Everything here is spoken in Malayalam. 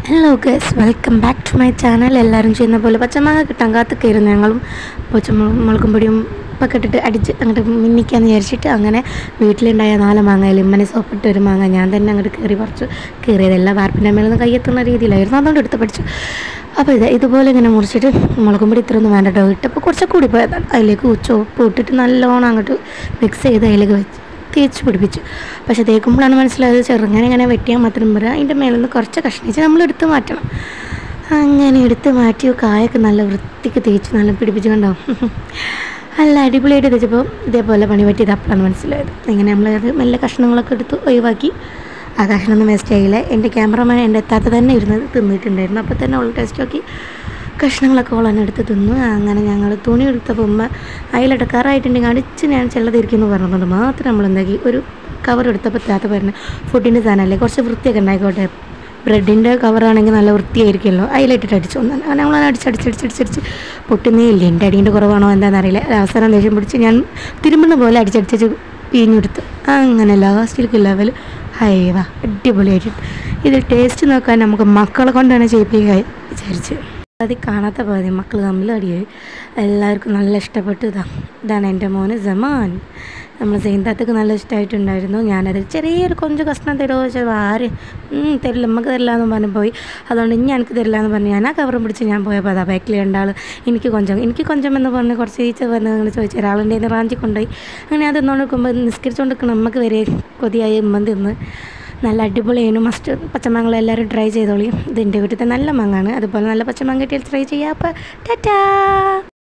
hello guys welcome back to my channel എല്ലാവരും ചെയ്യുന്ന പോലെ പച്ചമാങ്ങ കിട്ടാൻ കാത്തൊക്കെയായിരുന്നു ഞങ്ങളും പച്ചമുളകും മുളകും പൊടിയും ഒക്കെ ഇട്ടിട്ട് അടിച്ച് അങ്ങോട്ട് മിന്നിക്കാന്ന് വിചാരിച്ചിട്ട് അങ്ങനെ വീട്ടിലുണ്ടായ നാല് മാങ്ങയിൽ ഇമ്മനെ സോപ്പിട്ട് ഒരു മാങ്ങ ഞാൻ തന്നെ അങ്ങോട്ട് കയറി പറിച്ചു കയറിയതല്ല വാർപ്പിൻ്റെ മേലെ നിന്ന് കയ്യെത്തുന്ന രീതിയിലായിരുന്നു അതുകൊണ്ട് എടുത്ത് പഠിച്ചു അപ്പോൾ ഇത് ഇതുപോലെ ഇങ്ങനെ മുറിച്ചിട്ട് മുളകും പൊടി ഇത്രയൊന്നും വേണ്ട കേട്ടോ ഇട്ടപ്പോൾ കുറച്ച് കൂടി പോയതാണ് അതിലേക്ക് ഉച്ചപ്പ് ഇട്ടിട്ട് നല്ലോണം അങ്ങോട്ട് മിക്സ് ചെയ്ത് അതിലേക്ക് വെച്ച് തേച്ച് പിടിപ്പിച്ചു പക്ഷെ തേക്കുമ്പോഴാണ് മനസ്സിലായത് ചെറുങ്ങനെ ഇങ്ങനെ വെട്ടിയാൽ മാത്രം പോരാ അതിൻ്റെ മേളിൽ നിന്ന് കുറച്ച് കഷ്ണിച്ച് നമ്മൾ എടുത്ത് മാറ്റണം അങ്ങനെ എടുത്ത് മാറ്റി കായൊക്കെ നല്ല വൃത്തിക്ക് തേച്ച് നല്ല പിടിപ്പിച്ച് കണ്ടോ നല്ല അടിപൊളിയായിട്ട് തേച്ചപ്പോൾ ഇതേപോലെ പണി പറ്റിയത് അപ്പോഴാണ് മനസ്സിലായത് ഇങ്ങനെ നമ്മളത് മെല്ലെ കഷ്ണങ്ങളൊക്കെ എടുത്ത് ഒഴിവാക്കി ആ കഷ്ണമൊന്നും വേസ്റ്റ് ആയില്ല എൻ്റെ ക്യാമറമാൻ എൻ്റെ എത്താത്ത തന്നെ ഇരുന്നത് തിന്നിട്ടുണ്ടായിരുന്നു അപ്പോൾ തന്നെ ഉള്ള ടേസ്റ്റ് നോക്കി കഷ്ണങ്ങളൊക്കെ ഓളാൻ എടുത്ത് തിന്നു അങ്ങനെ ഞങ്ങൾ തുണി എടുത്തപ്പോൾ ഉമ്മ അതിലെടുക്കാറായിട്ടുണ്ടെങ്കിൽ അടിച്ച് ഞാൻ ചെള്ളതിരിക്കുന്നു പറഞ്ഞതുകൊണ്ട് മാത്രം നമ്മൾ എന്താക്കി ഒരു കവർ എടുത്തപ്പോൾ താത്ത പറഞ്ഞു ഫുഡിൻ്റെ സാധനമല്ലേ കുറച്ച് വൃത്തിയൊക്കെ ഉണ്ടായിക്കോട്ടെ ബ്രെഡിൻ്റെ കവറാണെങ്കിൽ നല്ല വൃത്തിയായിരിക്കുമല്ലോ അതിലിട്ടിട്ട് അടിച്ചു വന്നു അങ്ങനെ നമ്മളത് അടിച്ചടിച്ചടിച്ചടിച്ചടിച്ച് പൊട്ടുന്നേ ഇല്ല എൻ്റെ അടീൻ്റെ കുറവാണോ എന്താണെന്ന് അറിയില്ല അവസാനം ദേഷ്യം പിടിച്ച് ഞാൻ തിരുമ്പുന്ന പോലെ അടിച്ചടിച്ചു പിഴിഞ്ഞെടുത്തു അങ്ങനെ ലാസ്റ്റിലേക്ക് ലെവൽ ഹൈവാ അടിപൊളിയായിട്ട് ഇത് ടേസ്റ്റ് നോക്കാൻ നമുക്ക് മക്കളെ കൊണ്ടാണ് ചെയ്യിപ്പിക്കുക വിചാരിച്ച് അത് കാണാത്ത പോലെ മക്കൾ തമ്മിൽ അടിയായി എല്ലാവർക്കും നല്ല ഇഷ്ടപ്പെട്ടു ഇതാ ഇതാണ് എൻ്റെ മോന് ജമാൻ നമ്മൾ സെയിൻതാത്തക്ക് നല്ല ഇഷ്ടമായിട്ടുണ്ടായിരുന്നു ഞാനത് ചെറിയൊരു കൊഞ്ച് കഷ്ണം തരുമോ ചോദിച്ചാൽ ആര് ഉം, തരില്ല നമുക്ക് തരില്ല എന്ന് പറഞ്ഞു പോയി അതുകൊണ്ട് ഇനി എനിക്ക് തരില്ല എന്ന് പറഞ്ഞു ഞാൻ ആ കവറും പിടിച്ച് ഞാൻ പോയപ്പോൾ അതാ ബാക്കിൽ രണ്ടാൾ എനിക്ക് കൊഞ്ചം എനിക്ക് കൊഞ്ചം എന്ന് പറഞ്ഞ് കുറച്ച് ഈച്ച വന്ന് അങ്ങനെ ചോദിച്ചു ഒരാളുടെ കയ്യിൽ നിന്ന് റാഞ്ചി കൊണ്ടുപോയി അങ്ങനെ അത് തിന്നുകൊണ്ട് നിൽക്കുമ്പോൾ നിസ്കരിച്ചുകൊണ്ട് നിൽക്കണം നമുക്ക് വരെ കൊതിയായി ഉമ്മൻ തിന്ന് നല്ല അടിപൊളിയാണ് മസ്റ്റ് പച്ചമാങ്ങ എല്ലാവരും ട്രൈ ചെയ്തോളി ഇത് എൻ്റെ വീട്ടിലത്തെ നല്ല മാങ്ങാണ് അതുപോലെ നല്ല പച്ചമാങ്ങ കിട്ടിയാൽ ട്രൈ ചെയ്യാം അപ്പോൾ ടാറ്റാ